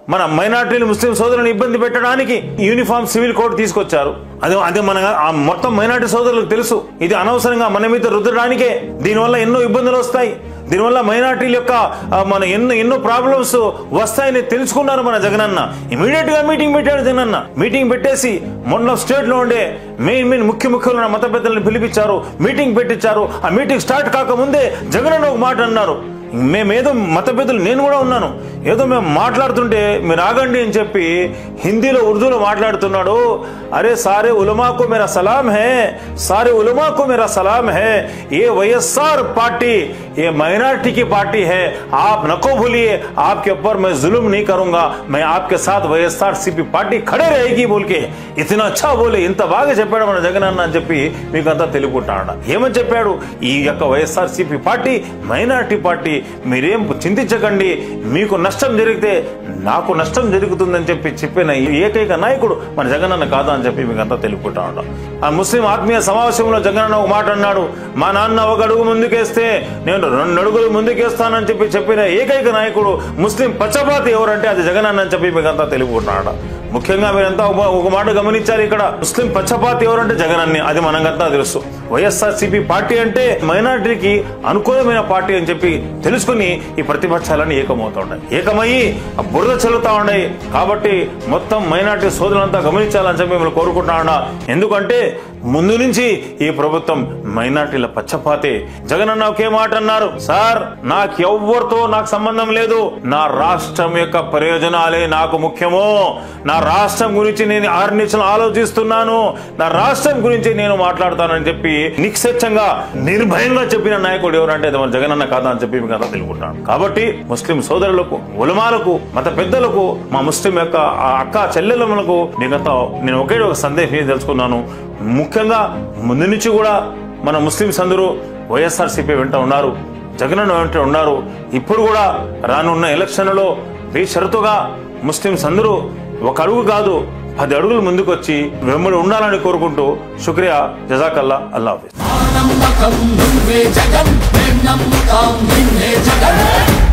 మన మైనార్టీలు ముస్లిం సోదరులను ఇబ్బంది పెట్టడానికి యూనిఫామ్ సివిల్ కోడ్ తీసుకొచ్చారు అదే అదే మన ఆ మొత్తం మైనార్టీ సోదరులకు తెలుసు ఇది అనవసరంగా మన మీద రుద్దడానికే దీనివల్ల ఎన్నో ఇబ్బందులు వస్తాయి దీనివల్ల మైనార్టీల యొక్క ఆ, మన ఎన్నో ఎన్నో ప్రాబ్లమ్స్ వస్తాయని తెలుసుకున్నారు మన జగనన్న ఇమీడియట్ గా మీటింగ్ పెట్టాడు జగనన్న మీటింగ్ పెట్టేసి మొన్న స్టేట్ లో ఉండే మెయిన్ మెయిన్ ముఖ్య ముఖ్యులైన మత పెద్దలను పిలిపించారు మీటింగ్ పెట్టించారు ఆ మీటింగ్ స్టార్ట్ కాకముందే జగనన్న ఒక మాట అన్నారు మేమేదో మత పెద్దలు నేను కూడా ఉన్నాను ఏదో మేము మాట్లాడుతుంటే మీరు ఆగండి అని చెప్పి హిందీలో ఉర్దూలో మాట్లాడుతున్నాడు అరే సారే ఉలమాకు మేరా సలాం హే సారే ఉలమాకు మేరా సలాం హే ఏ వైఎస్ఆర్ पार्टी ये माइनॉरिटी की पार्टी है आप नको भूलिए आपके ऊपर मैं जुल्म नहीं करूंगा मैं आपके साथ వైఎస్ఆర్ సిపి పార్టీ ఖడే రేగి బోల్కే ఇతను అచ్చా బోలే ఇంత బాగా చెప్పాడు మన జగన్ అన్న అని చెప్పి మీకు అంతా తెలుపుకుంటాడు ఏమని చెప్పాడు ఈ యొక్క YSR CP party minority party మీరేం చింతించకండి మీకు నష్టం జరిగితే నాకు నష్టం జరుగుతుందని చెప్పి చెప్పిన ఈ ఏకైక నాయకుడు మన జగనన్న కాదా అని చెప్పి మీకు అంతా తెలుపుకుంటా ఉంటాం ఆ ముస్లిం ఆత్మీయ సమావేశంలో జగనన్న ఒక మాట అన్నాడు మా నాన్న ఒక అడుగు ముందుకేస్తే నేను రెండు అడుగులు ముందుకేస్తానని చెప్పి చెప్పిన ఏకైక నాయకుడు ముస్లిం పచ్చపాతి ఎవరంటే అది జగనన్న అని చెప్పి మీకు అంతా తెలుపుకుంటున్నాడు ముఖ్యంగా మీరంతా ఒక ఒక మాట గమనించాలి ఇక్కడ ముస్లిం పచ్చపాతి ఎవరంటే జగన్ అన్ని అది మనకంతా తెలుసు వైఎస్ఆర్ సిపి పార్టీ అంటే మైనార్టీకి అనుకూలమైన పార్టీ అని చెప్పి తెలుసుకుని ఈ ప్రతిపక్షాలన్నీ ఏకమవుతా ఉన్నాయి ఏకమయ్యి ఆ బురద చల్లుతా ఉన్నాయి కాబట్టి మొత్తం మైనార్టీ సోదరులంతా గమనించాలని చెప్పి మిమ్మల్ని కోరుకుంటా ఉన్నా ఎందుకంటే ముందు నుంచి ఈ ప్రభుత్వం మైనార్టీల పచ్చపాతే జగన్ అన్న ఒకే మాట అన్నారు సార్ నాకు ఎవ్వరితో నాకు సంబంధం లేదు నా రాష్ట్రం యొక్క ప్రయోజనాలే నాకు ముఖ్యము నా రాష్ట్రం గురించి నేను ఆర్నిచలు ఆలోచిస్తున్నాను నా రాష్ట్రం గురించి నేను మాట్లాడతానని చెప్పి నిక్షేచ్చంగా నిర్భయంగా చెప్పిన నాయకుడు ఎవరంటే అది మన జగన్ అన్న కాదా అని చెప్పి మీకు అంతా తెలుపుకుంటాను కాబట్టి ముస్లిం సోదరులకు ఉలమాలకు మత పెద్దలకు మా ముస్లిం యొక్క ఆ అక్క చెల్లెలములకు మీకంతా నేను ఒకే ఒక సందేశం ఏం తెలుసుకున్నాను ముఖ్యంగా ముందు నుంచి కూడా మన ముస్లింస్ అందరూ వైఎస్ఆర్సీపీ వెంట ఉన్నారు జగనన్న వెంట ఉన్నారు ఇప్పుడు కూడా రానున్న ఎలక్షన్లలో బేషరతుగా ముస్లింస్ అందరూ ఒక అడుగు కాదు పది అడుగులు ముందుకొచ్చి వెంబడి ఉండాలని కోరుకుంటూ శుక్రియా జజాకల్లా అల్లా హాఫీజ్ నమ్మకం నువ్వే జగన్ మేం నమ్ముతాం నిన్నే జగన్